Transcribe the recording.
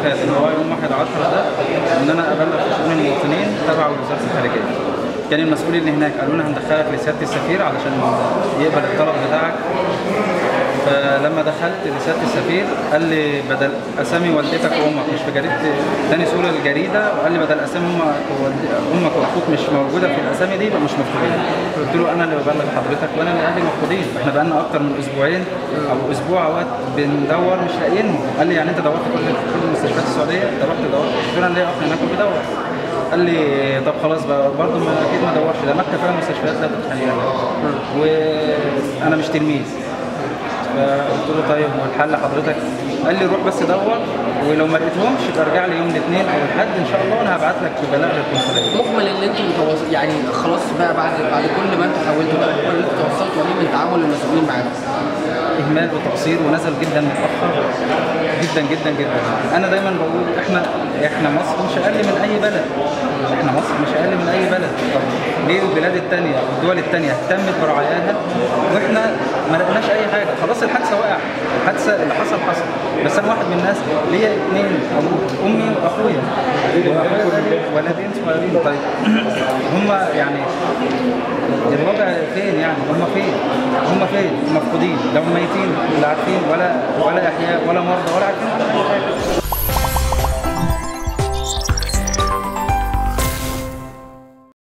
فات اللي هو يوم 1 10 ده ان انا ابلغ في شؤون المواطنين تبع وزاره الخارجيه كان المسؤول اللي هناك قالوا لنا هندخلك لسياده السفير علشان يقبل الطلب بتاعك فلما دخلت لسياده السفير قال لي بدل اسامي والدتك وامك مش في جريده اداني صوره الجريده وقال لي بدل اسامي امك ووالد- امك واخوك مش موجوده في الاسامي دي يبقى مش مفقودين قلت له انا اللي ببلغ حضرتك وانا اللي اهلي مفقودين احنا بقالنا اكتر من اسبوعين او اسبوع اهوت بندور مش لاقيينهم قال لي يعني انت دورت كل كل المستشفيات السعوديه انت رحت دورت قلت له انا ليا اخ هناك وبيدور قال لي طب خلاص بقى برضه ما اكيد ما ادورش ده مكه فيها مستشفيات لا تتخيلها وانا مش تلميذ فقلت له طيب والحل حضرتك قال لي روح بس دور ولو ما لقيتهمش يبقى ارجع لي يوم الاثنين او الاحد ان شاء الله وانا هبعت لك ببلاغ للقنصليه مجمل ان انتوا متواصل يعني خلاص بقى بعد بعد كل ما انتوا حاولتوا بقى مجمل ان انتوا توصلتوا ليه من تعامل المسؤولين معاكم اهمال وتقصير ونزل جدا متاخر جدا جدا جدا انا دايما بقول احنا احنا مصر مش اقل من اي بلد احنا مصر مش اقل من اي بلد طب ليه البلاد الثانيه والدول الثانيه اهتمت برعاياها واحنا ما لقيناش اي حاجه خلاص الحادثه وقع الحادثه اللي حصل حصل بس انا واحد من الناس ليا اثنين امي واخويا ولدين صغيرين طيب هم يعني الوضع فين يعني هم فين هم فين مفقودين لو ميتين لا عارفين ولا ولا احياء ولا مرضى ولا عارفين ولا أي حاجة.